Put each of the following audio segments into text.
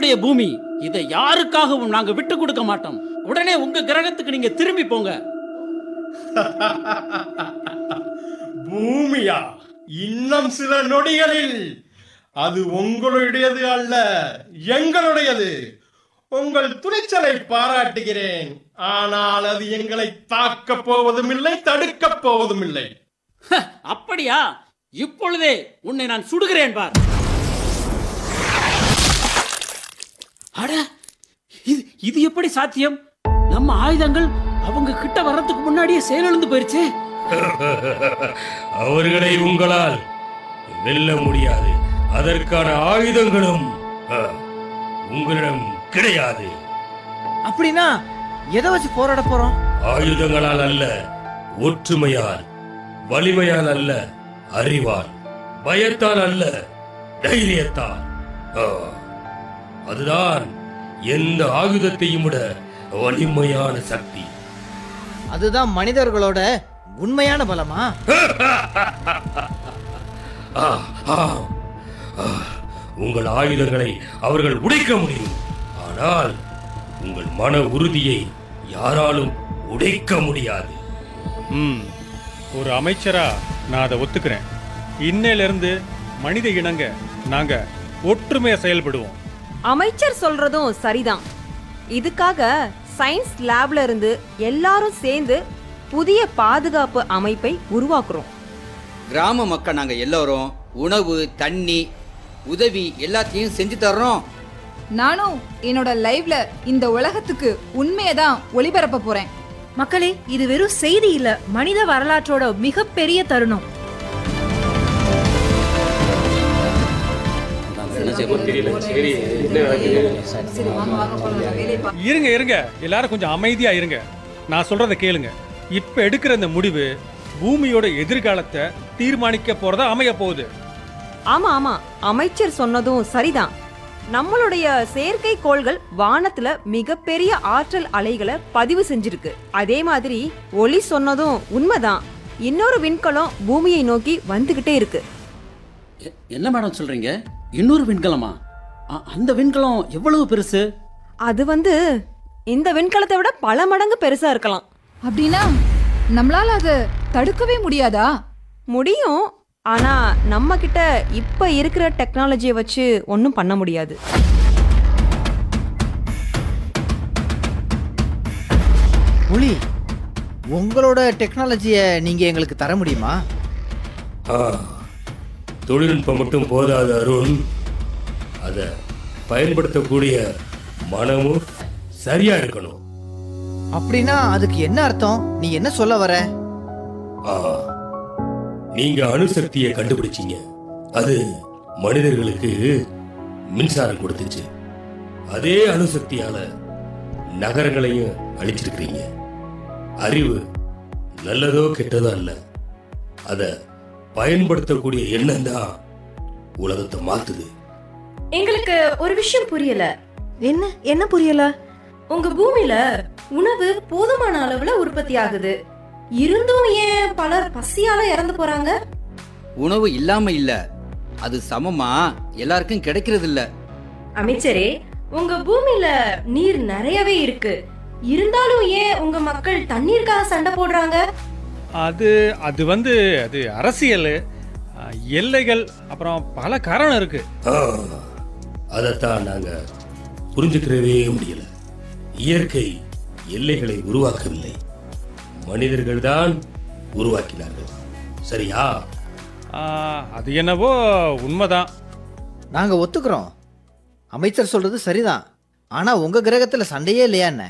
எங்களுடைய பூமி இதை யாருக்காகவும் நாங்க விட்டு கொடுக்க மாட்டோம் உடனே உங்க கிரகத்துக்கு நீங்க திரும்பி போங்க பூமியா இன்னும் சில நொடிகளில் அது உங்களுடையது அல்ல எங்களுடையது உங்கள் துணிச்சலை பாராட்டுகிறேன் ஆனால் அது எங்களை தாக்கப் போவதும் இல்லை தடுக்கப் போவதும் இல்லை ஹ, அப்படியா இப்பொழுதே உன்னை நான் சுடுகிறேன் பார் அட இது இது எப்படி சாத்தியம் நம்ம ஆயுதங்கள் அவங்க கிட்ட வர்றதுக்கு முன்னாடியே செயலிழந்து போயிருச்சே அவர்களை உங்களால் வெல்ல முடியாது அதற்கான ஆயுதங்களும் அ, உங்களிடம் கிடையாது அப்படின்னா எதை வச்சு போராட போறோம் ஆயுதங்களால் அல்ல ஒற்றுமையால் வலிமையால் அல்ல அறிவால் பயத்தால் அல்ல தைரியத்தால் ஆ, அதுதான் எந்த ஆயுதத்தையும் விட வலிமையான சக்தி அதுதான் மனிதர்களோட உண்மையான பலமா ஆ, ஆ, ஆ. உங்கள் ஆயுதங்களை அவர்கள் உடைக்க முடியும் ஆனால் உங்கள் மன உறுதியை யாராலும் உடைக்க முடியாது ம் ஒரு அமைச்சரா நான் அதை ஒத்துக்கிறேன் இன்னையிலிருந்து மனித இனங்க நாங்க ஒற்றுமையா செயல்படுவோம் அமைச்சர் சொல்றதும் சரிதான் இதுக்காக சயின்ஸ் லேப்ல இருந்து எல்லாரும் சேர்ந்து புதிய பாதுகாப்பு அமைப்பை உருவாக்குறோம் கிராம மக்கள் நாங்கள் எல்லோரும் உணவு தண்ணி உதவி எல்லாத்தையும் செஞ்சு தர்றோம் நானும் என்னோட லைவ்ல இந்த உலகத்துக்கு உண்மையை தான் ஒளிபரப்ப போறேன் மக்களே இது வெறும் செய்தி இல்ல மனித வரலாற்றோட மிகப்பெரிய தருணம் இருங்க இருங்க எல்லாரும் கொஞ்சம் அமைதியா இருங்க நான் சொல்றதை கேளுங்க இப்ப எடுக்கிற இந்த முடிவு பூமியோட எதிர்காலத்தை தீர்மானிக்க போறதா அமைய போகுது ஆமா ஆமா அமைச்சர் சொன்னதும் சரிதான் நம்மளுடைய செயற்கைக்கோள்கள் வானத்துல மிகப்பெரிய ஆற்றல் அலைகளை பதிவு செஞ்சிருக்கு அதே மாதிரி ஒளி சொன்னதும் உண்மைதான் இன்னொரு விண்கலம் பூமியை நோக்கி வந்துகிட்டே இருக்கு எ- என்ன மேடம் சொல்றீங்க இன்னொரு விண்கலமா அ- அந்த விண்கலம் எவ்வளவு பெருசு அது வந்து இந்த விண்கலத்தை விட பல மடங்கு பெருசா இருக்கலாம் அப்படின்னா நம்மளால அதை தடுக்கவே முடியாதா முடியும் ஆனா நம்ம கிட்ட இப்ப இருக்கிற டெக்னாலஜியை வச்சு ஒன்றும் பண்ண முடியாது புலி உங்களோட டெக்னாலஜியை நீங்க எங்களுக்கு தர முடியுமா ஆ, தொழில்நுட்பம் மட்டும் போதாது அருண் அதை பயன்படுத்தக்கூடிய மனமும் சரியா இருக்கணும் அப்படின்னா அதுக்கு என்ன அர்த்தம் நீ என்ன சொல்ல வர ஆ, நீங்க அணுசக்தியை கண்டுபிடிச்சீங்க அது மனிதர்களுக்கு மின்சாரம் கொடுத்துச்சு அதே அணுசக்தியால நகரங்களையும் அழிச்சிருக்கிறீங்க அறிவு நல்லதோ கெட்டதோ அல்ல அத பயன்படுத்தக்கூடிய எண்ணம் தான் உலகத்தை மாத்துது எங்களுக்கு ஒரு விஷயம் புரியல என்ன என்ன புரியல உங்க பூமியில உணவு போதுமான அளவுல உற்பத்தி ஆகுது இருந்தும் ஏன் பலர் பசியால இறந்து போறாங்க உணவு இல்லாம இல்ல அது சமமா எல்லாருக்கும் கிடைக்கிறது இல்ல அமைச்சரே உங்க பூமியில நீர் நிறையவே இருக்கு இருந்தாலும் ஏன் உங்க மக்கள் தண்ணீருக்காக சண்டை போடுறாங்க அது அது வந்து அது அரசியல் ஆ, எல்லைகள் அப்புறம் பல காரணம் இருக்கு ஆ, அதைத்தான் நாங்க புரிஞ்சுக்கிறவே முடியல இயற்கை எல்லைகளை உருவாக்கவில்லை மனிதர்கள் தான் உருவாக்கினார்கள் சரியா ஆ, அது என்னவோ உண்மைதான் நாங்க ஒத்துக்கிறோம் அமைச்சர் சொல்றது சரிதான் ஆனா உங்க கிரகத்துல சண்டையே இல்லையா என்ன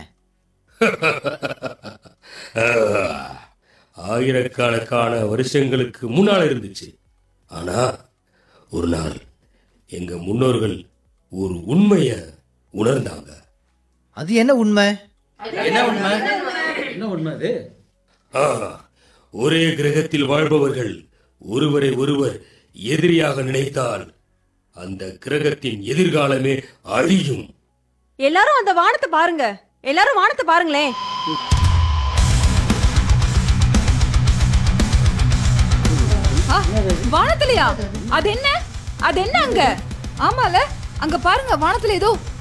ஆ, ஆயிரக்கணக்கான வருஷங்களுக்கு முன்னால் இருந்துச்சு ஆனா ஒரு நாள் எங்க முன்னோர்கள் ஒரு உண்மைய உணர்ந்தாங்க அது என்ன உண்மை என்ன உண்மை என்ன உண்மை அது ஆ, ஒரே கிரகத்தில் வாழ்பவர்கள் ஒருவரை ஒருவர் எதிரியாக நினைத்தால் அந்த கிரகத்தின் எதிர்காலமே அழியும் எல்லாரும் அந்த வானத்தை பாருங்க எல்லாரும் வானத்தை பாருங்களேன் ஆ, வானத்திலயா அது என்ன அது என்ன அங்க ஆமால அங்க பாருங்க வானத்துல ஏதோ